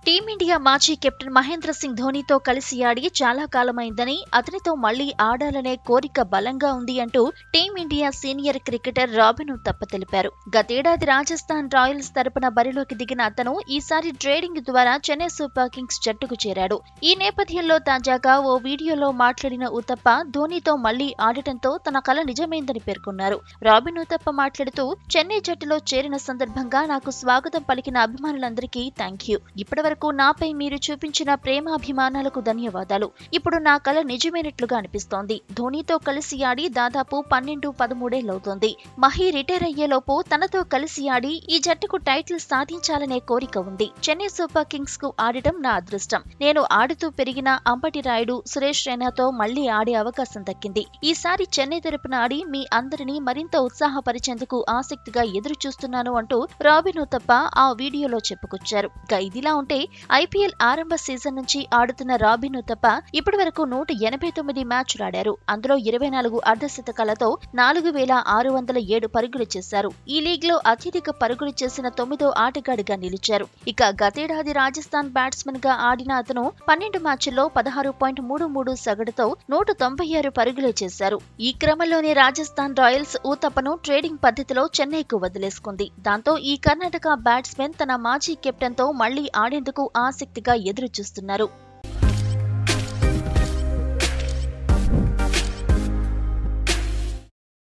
team India మాజీ captain Mahindra Singh ధోనీతో కలిసి ఆడి చాలా కాలమైందని అతనితో మళ్లీ ఆడాలనే కోరిక బలంగా ఉంది అంటూ team India senior cricketer Robin Uthappa తెలిపారు గతేడాది రాజస్థాన్ రాయల్స్ తరపున బరిలోకి దిగిన అతను ఈసారి ట్రేడింగ్ ద్వారా చెన్నై సూపర్ కింగ్స్ జట్టుకు చేరాడు ఈ నేపథ్యంలో తాజాగా ఓ వీడియోలో మాట్లాడిన ఉత్తప్ప ధోనీతో మళ్లీ ఆడటంతో తన కల నిజమైందని పేర్కొన్నారు రాబిన్ ఉత్తప్ప మాట్లాడుతూ చెన్నై జట్టులో చేరిన సందర్భంగా నాకు స్వాగతం పలికిన అభిమానులందరికీ థ్యాంక్ యూ ఇప్పటి వరకు నాపై మీరు చూపించిన ప్రేమాభిమానాలకు ధన్యవాదాలు ఇప్పుడు నా కల నిజమైనట్లుగా అనిపిస్తోంది ధోనీతో కలిసి ఆడి దాదాపు పన్నెండు పదమూడేళ్లవుతోంది మహి రిటైర్ అయ్యేలోపు తనతో కలిసి ఆడి ఈ జట్టుకు టైటిల్ సాధించాలనే కోరిక ఉంది చెన్నై సూపర్ కింగ్స్ కు ఆడటం నా అదృష్టం నేను ఆడుతూ పెరిగిన అంబటి రాయుడు సురేష్ రైనాతో మళ్లీ ఆడే అవకాశం దక్కింది ఈసారి చెన్నై తరపున ఆడి మీ అందరినీ మరింత ఉత్సాహపరిచేందుకు ఆసక్తిగా ఎదురు చూస్తున్నాను అంటూ రాబిన్ తప్ప ఆ వీడియోలో చెప్పుకొచ్చారు ఇక ఇదిలా ఉంటే ఐపీఎల్ ఆరంభ సీజన్ నుంచి ఆడుతున్న రాబిన్ తప్ప ఇప్పటి వరకు నూట ఎనభై తొమ్మిది మ్యాచ్లు ఆడారు అందులో ఇరవై నాలుగు అర్ధశతకాలతో నాలుగు వేల ఆరు వందల ఏడు పరుగులు చేశారు ఈ లీగ్ లో అత్యధిక పరుగులు చేసిన తొమ్మిదో ఆటగాడిగా నిలిచారు ఇక గతేడాది రాజస్థాన్ బ్యాట్స్మెన్ గా ఆడిన అతను పన్నెండు మ్యాచ్ల్లో పదహారు పాయింట్ మూడు మూడు సగటుతో నూట తొంభై ఆరు పరుగులే చేశారు ఈ క్రమంలోనే రాజస్థాన్ రాయల్స్ ఊతప్పను ట్రేడింగ్ పద్ధతిలో చెన్నైకు వదిలేసుకుంది దాంతో ఈ కర్ణాటక బ్యాట్స్మెన్ తన మాజీ కెప్టెన్ తో మళ్లీ ఆడేందుకు ఆసక్తిగా ఎదురు చూస్తున్నారు